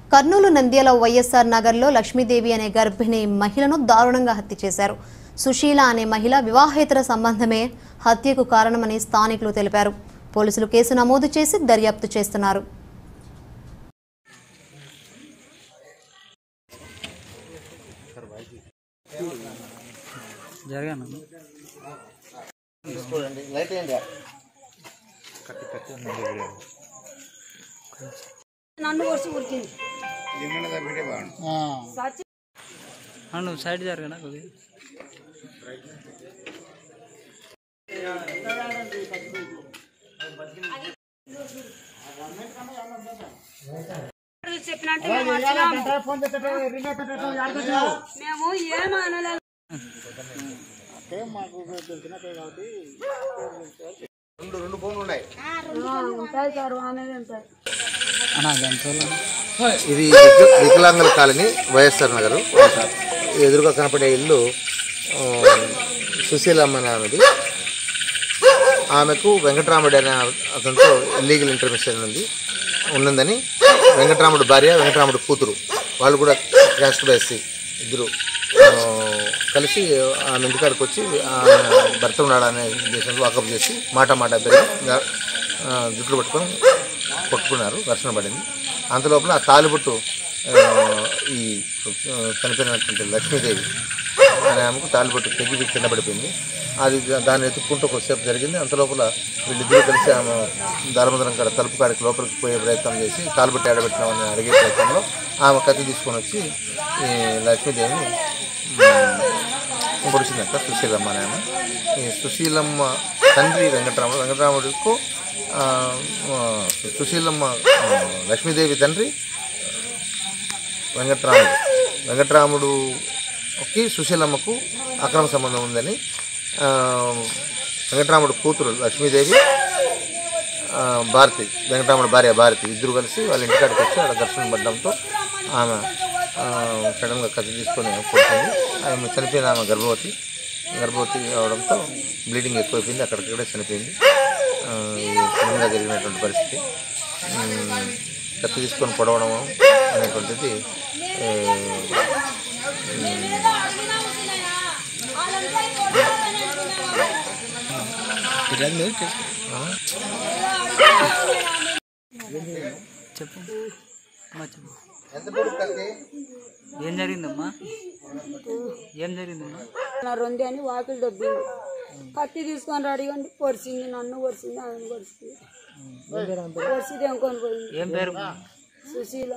కర్నూలు నంద్యాల వైఎస్ఆర్ నగర్లో లక్ష్మీదేవి అనే గర్భిణి మహిళను దారుణంగా హత్య చేశారు సుశీల అనే మహిళ వివాహేతర సంబంధమే హత్యకు కారణమని స్థానికులు తెలిపారు పోలీసులు కేసు నమోదు చేసి దర్యాప్తు చేస్తున్నారు జరగాను చూడండి లైట్ వేయండి నన్ను వచ్చి ఉరికింది ఆ, నువ్వు సైడ్ జరగనా కొద్దిగా చెప్పినట్టు మేము వచ్చినాము. మేము ఏం అనలేదు రెండు రెండు ఫోన్లు ఉన్నాయి ఆ, ఉంటాయి సార్ అనేది ఉంటాయి అన్నా గంటలో ఇది విక- వికలాంగుల కాలనీ వైఎస్ఆర్ నగర్ ఎదురుగా కనపడే ఇల్లు ఆ, సుశీలమ్మ ఆమెది ఆమెకు వెంకటరాముడు అనే అతనితో ఇల్లీగల్ ఇంటర్మిషన్ ఉంది ఉన్నదని వెంకటరాముడు భార్య వెంకటరాముడు కూతురు వాళ్ళు కూడా క్యాస్ట్ బేసి ఇద్దరు ఆ, కలిసి ఆమె ఇంటికాడికి వచ్చి ఆమె భర్త ఉన్నాడనే ఉద్దేశంలో వాకప్ చేసి మాట మాట పెరిగి ఆ, జుట్లు పట్టుకొని కొట్టుకున్నారు ఘర్షణ పడింది అంతలోపల ఆ తాలిబుట్టు ఆ, ఈ ఆ, చనిపోయినటువంటి లక్ష్మీదేవి అనే ఆమెకు తాలిబుట్టు తెగి కింద పడిపోయింది అది దా- దాన్ని ఎత్తుక్కుంటూ కొద్దిసేపు జరిగింది అంతలోపల వీళ్ళిద్దరూ కలిసి ఆమె దారమందరం కాడ తలుపు కాడికి లోపలికి పోయే ప్రయత్నం చేసి తాలిబుట్టు ఏడబెట్టినామని అడిగే ప్రయత్నంలో ఆమె కత్తి తీసుకొని వచ్చి ఈ లక్ష్మీదేవిని మ్, పొడిచిందంట సుశీలమ్మ అనే ఆమె ఈ సుశీలమ్మ తండ్రి వెంకటరాముడు వెంకటరాముడికు ఆ, ఆ, సుశీలమ్మ ఆ, లక్ష్మీదేవి తండ్రి వెంకట్రాముడు వెంకట్రాముడుకి సుశీలమ్మకు అక్రమ సంబంధం ఉందని ఆ, వెంకట్రాముడు కూతురు లక్ష్మీదేవి ఆ, భారతి వెంకటరాముడు భార్య భారతి ఇద్దరు కలిసి వాళ్ళ ఇంటికాడికి వచ్చి అక్కడ దర్శనం పడడంతో ఆమె ఆ, సడన్గా కత్తి తీసుకొని కొట్టింది ఆమె చనిపోయిన ఆమె గర్భవతి గర్భవతి అవడంతో బ్లీడింగ్ ఎక్కువైపోయింది అక్కడికక్కడే చనిపోయింది ఆ, ఇది సడన్గా జరిగినటువంటి పరిస్థితి ఉమ్, కత్తి తీసుకొని పొడవడం అనేటువంటిది ఏ, చెప్పు అమ్మా చెప్పు ఎంత పొడుగు కత్తి ఏం జరిగిందమ్మా ఏం జరిగిందమ్మా నా రెండే అని వాకిలు దొబ్బింది కత్తి తీసుకొని రెడీగా పొడిచింది నన్ను పొడిచింది ఆయన పొడిచింది పొడిచింది ఎంకొని పోయింది ఏం పేరు సుశీల